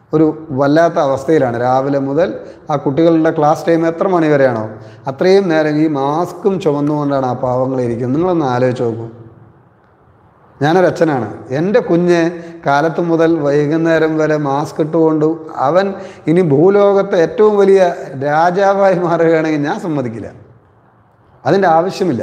ഒരു വല്ലാത്ത അവസ്ഥയിലാണ് രാവിലെ മുതൽ ആ കുട്ടികളുടെ ക്ലാസ് ടൈം എത്ര മണി വരെയാണോ അത്രയും നേരം ഈ മാസ്കും ചുമന്നുകൊണ്ടാണ് ആ പാവങ്ങൾ ഇരിക്കുന്നത് നിങ്ങളൊന്ന് ആലോചിച്ച് നോക്കൂ ഞാനൊരു അച്ഛനാണ് എൻ്റെ കുഞ്ഞ് കാലത്ത് മുതൽ വൈകുന്നേരം വരെ മാസ്ക് ഇട്ടുകൊണ്ട് അവൻ ഇനി ഭൂലോകത്തെ ഏറ്റവും വലിയ രാജാവായി മാറുകയാണെങ്കിൽ ഞാൻ സമ്മതിക്കില്ല അതിൻ്റെ ആവശ്യമില്ല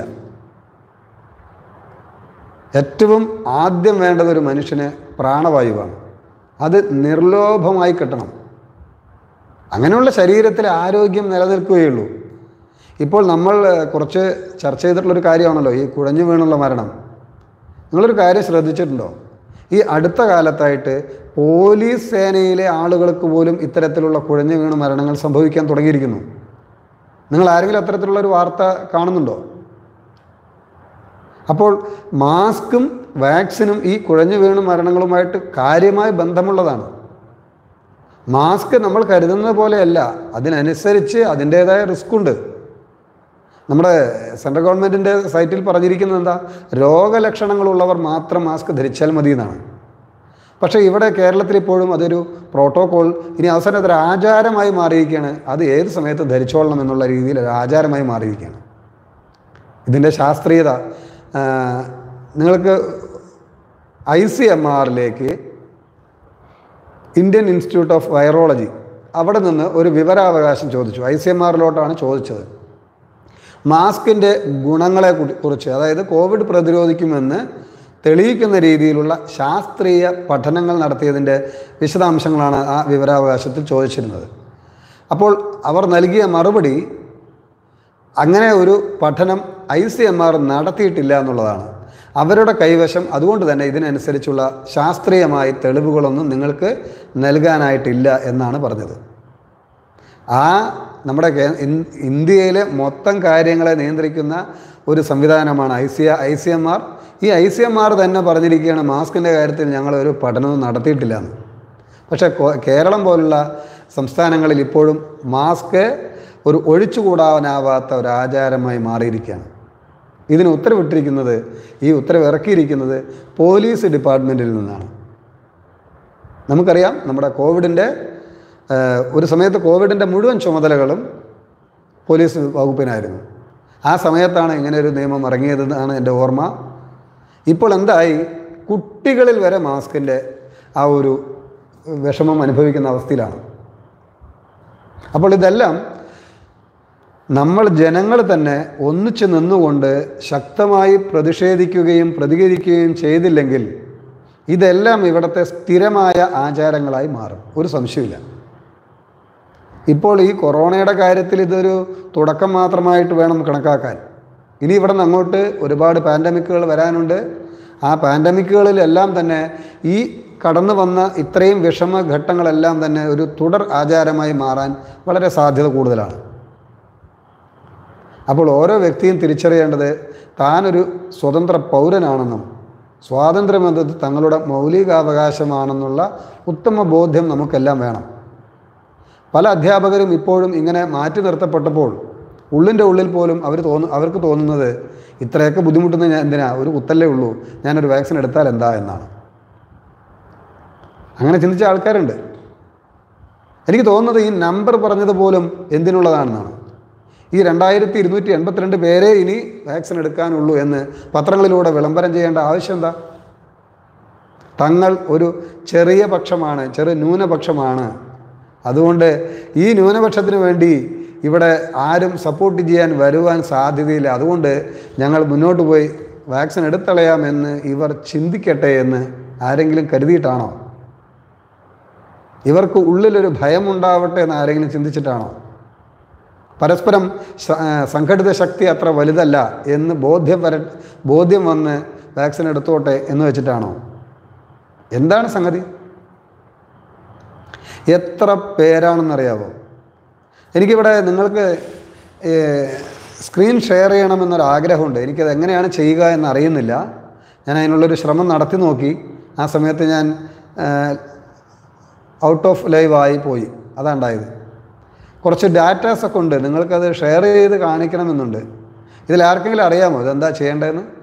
ഏറ്റവും ആദ്യം വേണ്ടത് ഒരു മനുഷ്യന് പ്രാണവായുവാണ് അത് നിർലോഭമായി കിട്ടണം അങ്ങനെയുള്ള ശരീരത്തിൽ ആരോഗ്യം നിലനിൽക്കുകയുള്ളൂ ഇപ്പോൾ നമ്മൾ കുറച്ച് ചർച്ച ചെയ്തിട്ടുള്ളൊരു കാര്യമാണല്ലോ ഈ കുഴഞ്ഞു വീണുള്ള മരണം നിങ്ങളൊരു കാര്യം ശ്രദ്ധിച്ചിട്ടുണ്ടോ ഈ അടുത്ത കാലത്തായിട്ട് പോലീസ് സേനയിലെ ആളുകൾക്ക് പോലും ഇത്തരത്തിലുള്ള കുഴഞ്ഞു വീണ് മരണങ്ങൾ സംഭവിക്കാൻ തുടങ്ങിയിരിക്കുന്നു നിങ്ങൾ ആരെങ്കിലും അത്തരത്തിലുള്ള ഒരു വാർത്ത കാണുന്നുണ്ടോ അപ്പോൾ മാസ്കും വാക്സിനും ഈ കുഴഞ്ഞു വീണ് മരണങ്ങളുമായിട്ട് കാര്യമായ ബന്ധമുള്ളതാണ് മാസ്ക് നമ്മൾ കരുതുന്നത് പോലെയല്ല അതിനനുസരിച്ച് അതിൻ്റേതായ റിസ്ക് ഉണ്ട് നമ്മുടെ സെൻട്രൽ ഗവൺമെൻറ്റിൻ്റെ സൈറ്റിൽ പറഞ്ഞിരിക്കുന്നത് എന്താ രോഗലക്ഷണങ്ങളുള്ളവർ മാത്രം മാസ്ക് ധരിച്ചാൽ മതി എന്നാണ് പക്ഷേ ഇവിടെ കേരളത്തിൽ ഇപ്പോഴും അതൊരു പ്രോട്ടോകോൾ ഇനി അവസാനം അതൊരു ആചാരമായി മാറിയിരിക്കുകയാണ് അത് ഏത് സമയത്ത് ധരിച്ചോളണം എന്നുള്ള രീതിയിൽ ഒരു ആചാരമായി മാറിയിരിക്കുകയാണ് ഇതിൻ്റെ ശാസ്ത്രീയത ആ, നിങ്ങൾക്ക് ഐ സി എം ആറിലേക്ക് ഇന്ത്യൻ ഇൻസ്റ്റിറ്റ്യൂട്ട് ഓഫ് വൈറോളജി അവിടെ നിന്ന് ഒരു വിവരാവകാശം ചോദിച്ചു ഐ സി എം ആറിലോട്ടാണ് ചോദിച്ചത് മാസ്കിൻ്റെ ഗുണങ്ങളെ കുറി- കുറിച്ച് അതായത് കോവിഡ് പ്രതിരോധിക്കുമെന്ന് തെളിയിക്കുന്ന രീതിയിലുള്ള ശാസ്ത്രീയ പഠനങ്ങൾ നടത്തിയതിൻ്റെ വിശദാംശങ്ങളാണ് ആ വിവരാവകാശത്തിൽ ചോദിച്ചിരുന്നത് അപ്പോൾ അവർ നൽകിയ മറുപടി അങ്ങനെ ഒരു പഠനം ഐ സി എം ആർ നടത്തിയിട്ടില്ല എന്നുള്ളതാണ് അവരുടെ കൈവശം അതുകൊണ്ട് തന്നെ ഇതിനനുസരിച്ചുള്ള ശാസ്ത്രീയമായ തെളിവുകളൊന്നും നിങ്ങൾക്ക് നൽകാനായിട്ടില്ല എന്നാണ് പറഞ്ഞത് ആ നമ്മുടെ കേ ഇൻ- ഇന്ത്യയിലെ മൊത്തം കാര്യങ്ങളെ നിയന്ത്രിക്കുന്ന ഒരു സംവിധാനമാണ് I C I C M R ഈ ഐ സി എം ആർ തന്നെ പറഞ്ഞിരിക്കുകയാണ് മാസ്കിൻ്റെ കാര്യത്തിൽ ഞങ്ങൾ ഒരു പഠനവും നടത്തിയിട്ടില്ല എന്ന് പക്ഷേ കോ- കേരളം പോലുള്ള സംസ്ഥാനങ്ങളിൽ ഇപ്പോഴും മാസ്ക് ഒരു ഒഴിച്ചുകൂടാനാവാത്ത ഒരു ആചാരമായി മാറിയിരിക്കുകയാണ് ഇതിന് ഉത്തരവിട്ടിരിക്കുന്നത് ഈ ഉത്തരവ് ഇറക്കിയിരിക്കുന്നത് പോലീസ് ഡിപ്പാർട്ട്മെൻറ്റിൽ നിന്നാണ് നമുക്കറിയാം നമ്മുടെ കോവിഡിൻ്റെ ഏഹ്, ഒരു സമയത്ത് കോവിഡിൻ്റെ മുഴുവൻ ചുമതലകളും പോലീസ് വകുപ്പിനായിരുന്നു ആ സമയത്താണ് ഇങ്ങനെ ഒരു നിയമം ഇറങ്ങിയതെന്നാണ് എൻ്റെ ഓർമ്മ ഇപ്പോൾ എന്തായി കുട്ടികളിൽ വരെ മാസ്കിൻ്റെ ആ ഒരു വിഷമം അനുഭവിക്കുന്ന അവസ്ഥയിലാണ് അപ്പോൾ ഇതെല്ലാം നമ്മൾ ജനങ്ങൾ തന്നെ ഒന്നിച്ചു നിന്നുകൊണ്ട് ശക്തമായി പ്രതിഷേധിക്കുകയും പ്രതികരിക്കുകയും ചെയ്തില്ലെങ്കിൽ ഇതെല്ലാം ഇവിടുത്തെ സ്ഥിരമായ ആചാരങ്ങളായി മാറും ഒരു സംശയമില്ല ഇപ്പോൾ ഈ കൊറോണയുടെ കാര്യത്തിൽ ഇതൊരു തുടക്കം മാത്രമായിട്ട് വേണം കണക്കാക്കാൻ ഇനി ഇവിടെ നിന്ന് അങ്ങോട്ട് ഒരുപാട് പാൻഡമിക്കുകൾ വരാനുണ്ട് ആ പാൻഡമിക്കുകളിലെല്ലാം തന്നെ ഈ കടന്നു വന്ന ഇത്രയും വിഷമഘട്ടങ്ങളെല്ലാം തന്നെ ഒരു തുടർ ആചാരമായി മാറാൻ വളരെ സാധ്യത കൂടുതലാണ് അപ്പോൾ ഓരോ വ്യക്തിയും തിരിച്ചറിയേണ്ടത് താനൊരു സ്വതന്ത്ര പൗരനാണെന്നും സ്വാതന്ത്ര്യം എന്നത് തങ്ങളുടെ മൗലികാവകാശമാണെന്നുള്ള ഉത്തമ ബോധ്യം നമുക്കെല്ലാം വേണം പല അധ്യാപകരും ഇപ്പോഴും ഇങ്ങനെ മാറ്റി നിർത്തപ്പെട്ടപ്പോൾ ഉള്ളിൻ്റെ ഉള്ളിൽ പോലും അവർ തോന്നു അവർക്ക് തോന്നുന്നത് ഇത്രയൊക്കെ ബുദ്ധിമുട്ടുന്ന ഞാൻ എന്തിനാ ഒരു കുത്തല്ലേ ഉള്ളൂ ഞാനൊരു വാക്സിൻ എടുത്താൽ എന്താ എന്നാണ് അങ്ങനെ ചിന്തിച്ച ആൾക്കാരുണ്ട് എനിക്ക് തോന്നുന്നത് ഈ നമ്പർ പറഞ്ഞത് പോലും എന്തിനുള്ളതാണെന്നാണ് ഈ രണ്ടായിരത്തി ഇരുന്നൂറ്റി എൺപത്തിരണ്ട് പേരെ ഇനി വാക്സിൻ എടുക്കാനുള്ളൂ എന്ന് പത്രങ്ങളിലൂടെ വിളംബരം ചെയ്യേണ്ട ആവശ്യം എന്താ തങ്ങൾ ഒരു ചെറിയ പക്ഷമാണ് ചെറു ന്യൂനപക്ഷമാണ് അതുകൊണ്ട് ഈ ന്യൂനപക്ഷത്തിന് വേണ്ടി ഇവിടെ ആരും സപ്പോർട്ട് ചെയ്യാൻ വരുവാൻ സാധ്യതയില്ല അതുകൊണ്ട് ഞങ്ങൾ മുന്നോട്ട് പോയി വാക്സിൻ എടുത്തളയാമെന്ന് ഇവർ ചിന്തിക്കട്ടെ എന്ന് ആരെങ്കിലും കരുതിയിട്ടാണോ ഇവർക്ക് ഉള്ളിലൊരു ഭയമുണ്ടാവട്ടെ എന്ന് ആരെങ്കിലും ചിന്തിച്ചിട്ടാണോ പരസ്പരം ശ- ആ, സംഘടിത ശക്തി അത്ര വലുതല്ല എന്ന് ബോധ്യം വര ബോധ്യം വന്ന് വാക്സിൻ എടുത്തോട്ടെ എന്ന് വെച്ചിട്ടാണോ എന്താണ് സംഗതി എത്ര പേരാണെന്നറിയാവോ എനിക്കിവിടെ നിങ്ങൾക്ക് ഏ, സ്ക്രീൻ ഷെയർ ചെയ്യണമെന്നൊരു ആഗ്രഹമുണ്ട് എനിക്കത് എങ്ങനെയാണ് ചെയ്യുക എന്നറിയുന്നില്ല ഞാൻ അതിനുള്ളൊരു ശ്രമം നടത്തി നോക്കി ആ സമയത്ത് ഞാൻ ഔട്ട് ഓഫ് ലൈവായി പോയി അതാണ്ടായത് കുറച്ച് ഡാറ്റാസൊക്കെ ഉണ്ട് നിങ്ങൾക്കത് ഷെയർ ചെയ്ത് കാണിക്കണമെന്നുണ്ട് ഇതിൽ ആർക്കെങ്കിലും അറിയാമോ ഇതെന്താ ചെയ്യേണ്ടതെന്ന്